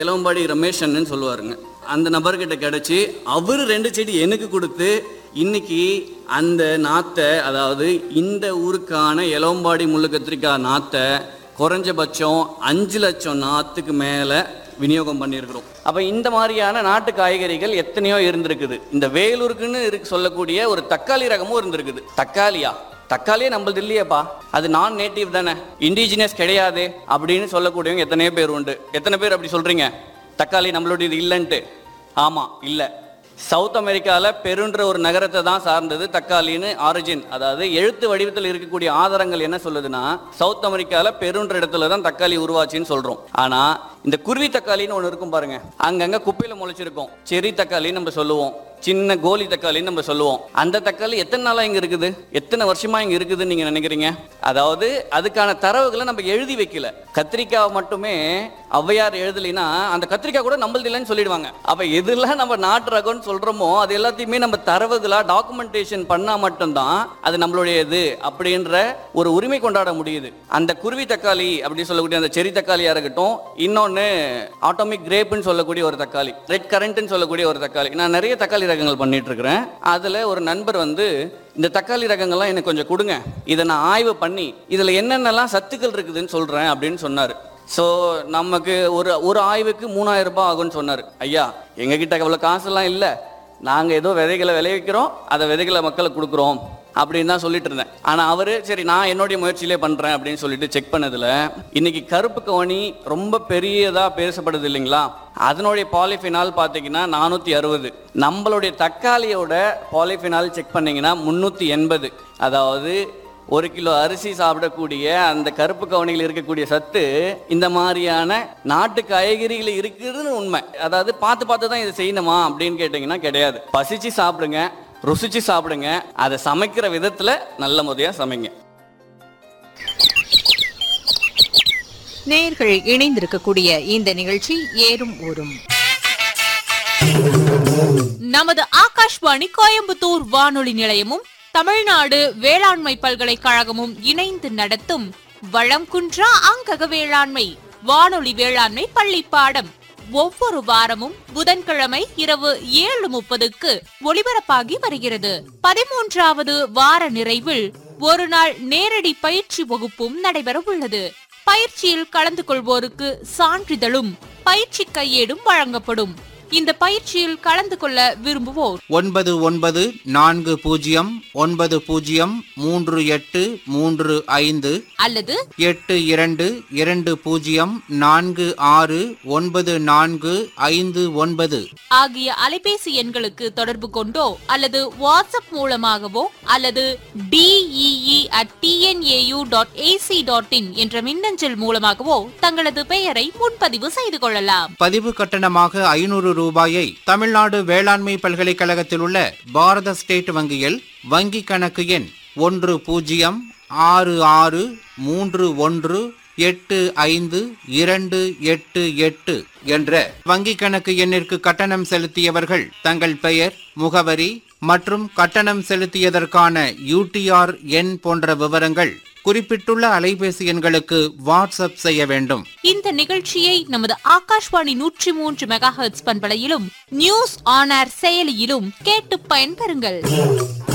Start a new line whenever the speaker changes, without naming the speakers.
இளம்பாடி ரமேஷ் அண்ணன் சொல்லுவாருங்க அந்த நபர்கிட்ட கிடைச்சி அவர் ரெண்டு செடி எனக்கு கொடுத்து இன்னைக்கு அந்த நாத்தை அதாவது இந்த ஊருக்கான இளம்பாடி முள்ளு கத்திரிக்காய் நாத்தை குறைஞ்சபட்சம் அஞ்சு லட்சம் நாத்துக்கு மேலே விநியோகம் பண்ணியிருக்கிறோம் அப்போ இந்த மாதிரியான நாட்டு காய்கறிகள் எத்தனையோ இருந்திருக்குது இந்த வேலூருக்குன்னு இருக்கு சொல்லக்கூடிய ஒரு தக்காளி ரகமும் இருந்திருக்குது தக்காளியா தக்காளியே நம்மளது இல்லையேப்பா அது நான் நேட்டிவ் தானே இண்டிஜினியஸ் கிடையாது அப்படின்னு சொல்லக்கூடியவங்க எத்தனையோ பேர் உண்டு எத்தனை பேர் அப்படி சொல்றீங்க தக்காளி நம்மளுடையது இல்லைன்ட்டு ஆமா இல்லை சவுத் அமெரிக்காவில் பெருன்ற ஒரு நகரத்தை தான் சார்ந்தது தக்காளின்னு ஆரிஜின் அதாவது எழுத்து வடிவத்தில் இருக்கக்கூடிய ஆதாரங்கள் என்ன சொல்லுதுன்னா சவுத் அமெரிக்காவில் பெருன்ற இடத்துல தான் தக்காளி உருவாச்சுன்னு சொல்றோம் ஆனா இந்த குருவி தக்காளின்னு ஒன்று இருக்கும் பாருங்க அங்கங்க குப்பையில முளைச்சிருக்கும் செரி தக்காளின்னு நம்ம சொல்லுவோம் சின்ன கோலி தக்காளின்னு நம்ம சொல்லுவோம் அந்த தக்காளி எத்தனை நாளா இங்க இருக்குது எத்தனை வருஷமா இங்க இருக்குதுன்னு நீங்க நினைக்கிறீங்க அதாவது அதுக்கான தரவுகளை நம்ம எழுதி வைக்கல கத்திரிக்காய் மட்டுமே ஔவையார் எழுதலைன்னா அந்த கத்திரிக்காய் கூட நம்மளது இல்லைன்னு சொல்லிடுவாங்க அப்ப எதுலாம் நம்ம நாட்டு ரகம்னு சொல்றோமோ அது எல்லாத்தையுமே நம்ம தரவுகளா டாக்குமெண்டேஷன் பண்ணா மட்டும்தான் அது நம்மளுடையது அப்படின்ற ஒரு உரிமை கொண்டாட முடியுது அந்த குருவி தக்காளி அப்படி சொல்லக்கூடிய அந்த செரி தக்காளியா இருக்கட்டும் இன்னொன்னு ஆட்டோமிக் கிரேப்னு சொல்லக்கூடிய ஒரு தக்காளி ரெட் கரண்ட்னு சொல்லக்கூடிய ஒரு தக்காளி நான் நிறைய தக்காளி ரகங்கள் பண்ணிட்டு இருக்கிறேன் அதுல ஒரு நண்பர் வந்து இந்த தக்காளி ரகங்கள்லாம் எனக்கு கொஞ்சம் கொடுங்க இதை நான் ஆய்வு பண்ணி இதுல என்னென்னலாம் சத்துக்கள் இருக்குதுன்னு சொல்றேன் அப்படின்னு சொன்னாரு ஸோ நமக்கு ஒரு ஒரு ஆய்வுக்கு மூணாயிரம் ரூபாய் ஆகும்னு சொன்னார் ஐயா எங்ககிட்ட அவ்வளோ காசெல்லாம் இல்லை நாங்கள் ஏதோ விதைகளை விளைவிக்கிறோம் அதை விதைகளை மக்களுக்கு கொடுக்குறோம் அப்படின்னு தான் சொல்லிட்டு இருந்தேன் ஆனால் அவர் சரி நான் என்னுடைய முயற்சியிலே பண்ணுறேன் அப்படின்னு சொல்லிட்டு செக் பண்ணதில் இன்னைக்கு கருப்பு கவனி ரொம்ப பெரியதாக பேசப்படுது இல்லைங்களா அதனுடைய பாலிஃபினால் பார்த்தீங்கன்னா நானூற்றி அறுபது நம்மளுடைய தக்காளியோட பாலிஃபினால் செக் பண்ணீங்கன்னா முந்நூற்றி எண்பது அதாவது ஒரு கிலோ அரிசி சாப்பிடக்கூடிய அந்த கருப்பு கவனியில் இருக்கக்கூடிய சத்து இந்த மாதிரியான நாட்டு காய்கறிகள் இருக்குதுன்னு உண்மை அதாவது பார்த்து பார்த்து தான் இதை செய்யணுமா அப்படின்னு கேட்டிங்கன்னா கிடையாது பசிச்சு சாப்பிடுங்க ருசிச்சு சாப்பிடுங்க அதை சமைக்கிற விதத்தில் நல்ல முறையாக சமைங்க
நேயர்கள் இணைந்திருக்கக்கூடிய இந்த நிகழ்ச்சி ஏறும் ஊரும் நமது ஆகாஷ்வாணி கோயம்புத்தூர் வானொலி நிலையமும் தமிழ்நாடு வேளாண்மை பல்கலைக்கழகமும் இணைந்து நடத்தும் வளம் குன்றா அங்கக வேளாண்மை வானொலி வேளாண்மை பள்ளி பாடம் ஒவ்வொரு வாரமும் புதன்கிழமை இரவு ஏழு முப்பதுக்கு ஒளிபரப்பாகி வருகிறது பதிமூன்றாவது வார நிறைவில் ஒரு நாள் நேரடி பயிற்சி வகுப்பும் நடைபெற உள்ளது பயிற்சியில் கலந்து கொள்வோருக்கு சான்றிதழும் பயிற்சி கையேடும் வழங்கப்படும் இந்த பயிற்சியில் கலந்து கொள்ள விரும்புவோர்
ஒன்பது ஒன்பது நான்கு பூஜ்ஜியம் ஒன்பது பூஜ்ஜியம் மூன்று எட்டு மூன்று ஐந்து
அல்லது
எட்டு இரண்டு இரண்டு பூஜ்ஜியம் நான்கு ஆறு ஒன்பது நான்கு ஐந்து ஒன்பது
ஆகிய அலைபேசி எண்களுக்கு தொடர்பு கொண்டோ அல்லது வாட்ஸ்அப் மூலமாகவோ அல்லது DEE at TNAU dot AC dot in என்ற மின்னஞ்சல் மூலமாகவோ தங்களது பெயரை முன்பதிவு செய்து கொள்ளலாம்
பதிவு கட்டணமாக ஐநூறு ரூபாயை தமிழ்நாடு வேளாண்மை பல்கலைக்கழகத்தில் உள்ள பாரத ஸ்டேட் வங்கியில் வங்கி கணக்கு எண் ஒன்று பூஜ்ஜியம் ஆறு ஆறு மூன்று ஒன்று எட்டு ஐந்து இரண்டு எட்டு எட்டு என்ற வங்கி கணக்கு எண்ணிற்கு கட்டணம் செலுத்தியவர்கள் தங்கள் பெயர் முகவரி மற்றும் கட்டணம் செலுத்தியதற்கான யூடிஆர் எண் போன்ற விவரங்கள் குறிப்பிட்டுள்ள அலைபேசி எண்களுக்கு வாட்ஸ்அப் செய்ய வேண்டும்
இந்த நிகழ்ச்சியை நமது ஆகாஷ்வாணி நூற்றி மூன்று மெகா ஹெர்ட்ஸ் பண்பலையிலும் நியூஸ் ஆன் ஏர் செயலியிலும் கேட்டு பயன்பெறுங்கள்